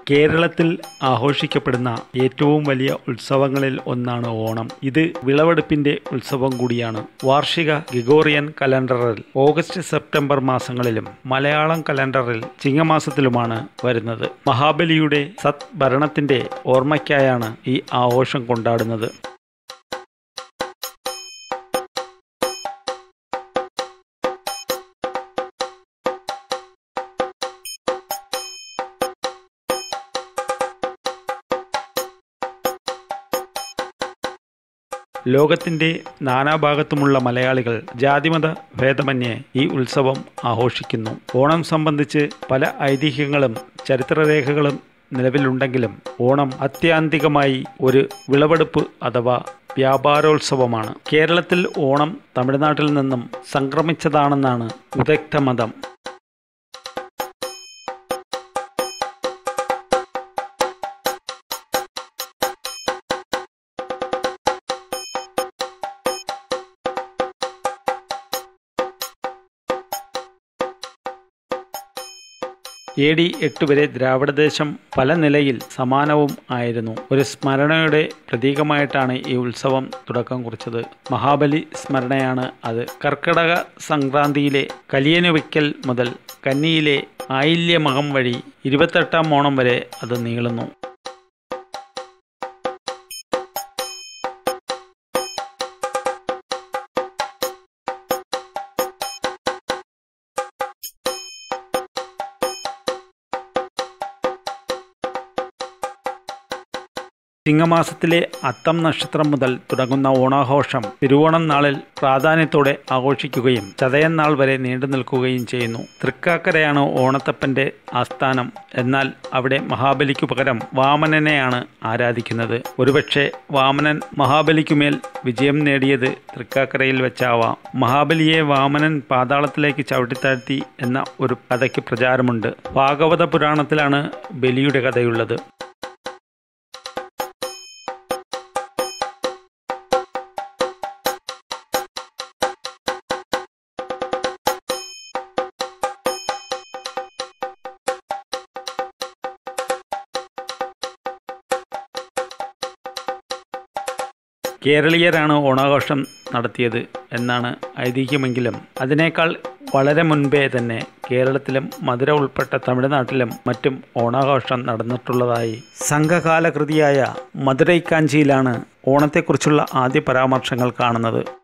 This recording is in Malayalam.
കേരളത്തിൽ ആഘോഷിക്കപ്പെടുന്ന ഏറ്റവും വലിയ ഉത്സവങ്ങളിൽ ഒന്നാണ് ഓണം ഇത് വിളവെടുപ്പിന്റെ ഉത്സവം കൂടിയാണ് വാർഷിക ഗിഗോറിയൻ കലണ്ടറിൽ ഓഗസ്റ്റ് സെപ്റ്റംബർ മാസങ്ങളിലും മലയാളം കലണ്ടറിൽ ചിങ്ങമാസത്തിലുമാണ് വരുന്നത് മഹാബലിയുടെ സത് ഭരണത്തിന്റെ ഓർമ്മയ്ക്കായാണ് ഈ ആഘോഷം കൊണ്ടാടുന്നത് ലോകത്തിന്റെ നാനാഭാഗത്തുമുള്ള മലയാളികൾ ജാതിമത ഭേദമന്യേ ഈ ഉത്സവം ആഘോഷിക്കുന്നു ഓണം സംബന്ധിച്ച് പല ഐതിഹ്യങ്ങളും ചരിത്രരേഖകളും നിലവിലുണ്ടെങ്കിലും ഓണം അത്യാന്തികമായി ഒരു വിളവെടുപ്പ് അഥവാ വ്യാപാരോത്സവമാണ് കേരളത്തിൽ ഓണം തമിഴ്നാട്ടിൽ നിന്നും സംക്രമിച്ചതാണെന്നാണ് വിദഗ്ധ മതം എ ഡി എട്ട് വരെ ദ്രാവിഡദേശം പല നിലയിൽ സമാനവും ആയിരുന്നു ഒരു സ്മരണയുടെ പ്രതീകമായിട്ടാണ് ഈ ഉത്സവം തുടക്കം കുറിച്ചത് മഹാബലി സ്മരണയാണ് അത് കർക്കിടക സംക്രാന്തിയിലെ കലിയനുവയ്ക്കൽ മുതൽ കന്നിയിലെ ആയില്യമകം വഴി ഇരുപത്തെട്ടാം ഓണം വരെ അത് നീളുന്നു ചിങ്ങമാസത്തിലെ അത്തം നക്ഷത്രം മുതൽ തുടങ്ങുന്ന ഓണാഘോഷം തിരുവോണം നാളിൽ പ്രാധാന്യത്തോടെ ആഘോഷിക്കുകയും ചതയൻ നാൾ വരെ നീണ്ടു നിൽക്കുകയും ചെയ്യുന്നു തൃക്കാക്കരയാണ് ഓണത്തപ്പന്റെ ആസ്ഥാനം എന്നാൽ അവിടെ മഹാബലിക്കു പകരം വാമനനെയാണ് ആരാധിക്കുന്നത് ഒരുപക്ഷെ വാമനൻ മഹാബലിക്കുമേൽ വിജയം നേടിയത് തൃക്കാക്കരയിൽ വെച്ചാവാം മഹാബലിയെ വാമനൻ പാതാളത്തിലേക്ക് ചവിട്ടിത്താഴ്ത്തി എന്ന ഒരു കഥയ്ക്ക് പ്രചാരമുണ്ട് ഭാഗവത പുരാണത്തിലാണ് ബലിയുടെ കഥയുള്ളത് കേരളീയരാണ് ഓണാഘോഷം നടത്തിയത് എന്നാണ് ഐതിഹ്യമെങ്കിലും അതിനേക്കാൾ വളരെ മുൻപേ തന്നെ കേരളത്തിലും മധുര ഉൾപ്പെട്ട തമിഴ്നാട്ടിലും മറ്റും ഓണാഘോഷം നടന്നിട്ടുള്ളതായി സംഘകാല കൃതിയായ മധുരൈക്കാഞ്ചിയിലാണ് ഓണത്തെക്കുറിച്ചുള്ള ആദ്യ പരാമർശങ്ങൾ കാണുന്നത്